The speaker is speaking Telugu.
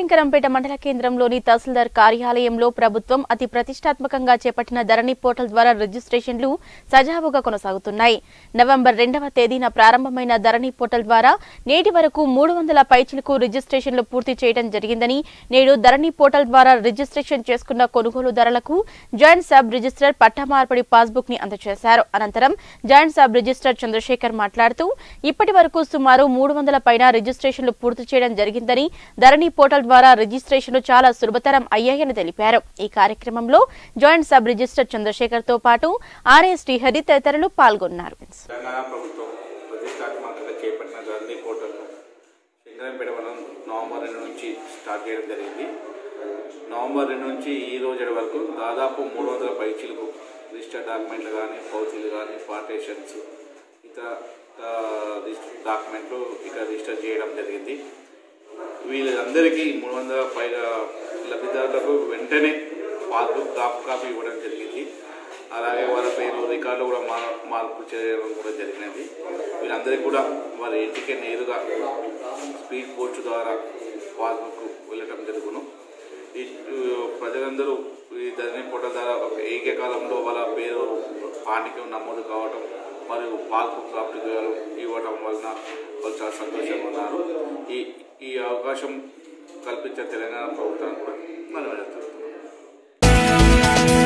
శంకరంపేట మండల కేంద్రంలోని తహసీల్దార్ కార్యాలయంలో ప్రభుత్వం అతి ప్రతిష్టాత్మకంగా చేపట్టిన ధరణి పోర్టల్ ద్వారా రిజిస్ట్రేషన్లు సజావుగా కొనసాగుతున్నాయి నవంబర్ రెండవ తేదీన ప్రారంభమైన ధరణి పోర్టల్ ద్వారా నేటి వరకు మూడు వందల పైచిలకు రిజిస్ట్రేషన్లు పూర్తి చేయడం జరిగిందని నేడు ధరణి పోర్టల్ ద్వారా రిజిస్ట్రేషన్ చేసుకున్న కొనుగోలుదారులకు జాయింట్ సబ్ రిజిస్టర్ పట్టా మార్పిడి పాస్బుక్ ని అందజేశారు అనంతరం జాయింట్ సబ్ రిజిస్టర్ చంద్రశేఖర్ మాట్లాడుతూ ఇప్పటి వరకు సుమారు మూడు వందల పైన రిజిస్ట్రేషన్లు పూర్తి చేయడం జరిగిందని ధరణి పోర్టల్ ద్వారా రిజిస్ట్రేషన్లు చాలా సులభతరం అయ్యాయని తెలిపారు ఈ కార్యక్రమంలో జాయింట్ సబ్ రిజిస్టర్ చంద్రశేఖర్ తో పాటు ఆర్ఎస్టీ హరి తదితరులు పాల్గొన్నారు తెలంగాణ ప్రభుత్వం ప్రతిష్టాత్మకంగా చేపట్టిన ధరణి పోర్టల్ను శంకరంపేట మనం నవంబర్ రెండు నుంచి స్టార్ట్ చేయడం జరిగింది నవంబర్ రెండు నుంచి ఈ రోజు వరకు దాదాపు మూడు వందల పైచీలకు రిజిస్టర్ డాక్యుమెంట్లు కానీ పౌచీలు కానీ పార్టేషన్స్ ఇతర ఆ, రిజిస్టర్ డాక్యుమెంట్లు ఇక్కడ రిజిస్టర్ చేయడం జరిగింది వీళ్ళందరికీ మూడు వందల పైగా లబ్ధిదారులకు వెంటనే పాస్బుక్ డ్రాఫ్ట్ కాపీ ఇవ్వడం జరిగింది అలాగే వాళ్ళ పేరు రికార్డులు కూడా మా మార్పు చేయడం కూడా జరిగినది వీళ్ళందరికీ కూడా వారి ఇంటికి నేరుగా స్పీడ్ పోస్ట్ ద్వారా పాస్బుక్ వెళ్ళటం జరుగును ఈ ఈ ప్రజలందరూ ఈ ధరణి పోర్టల్ ద్వారా ఒక ఏకకాలంలో వాళ్ళ పేరు పాండిక్యం నమోదు కావటం మరియు పాస్బుక్ డ్రాఫ్ట్ ఇవ్వటం వలన వాళ్ళు చాలా సంతోషంగా ఉన్నారు ఈ ఈ అవకాశం కల్పించిన తెలంగాణ ప్రభుత్వానికి కూడా మనం వెళ్తున్నాం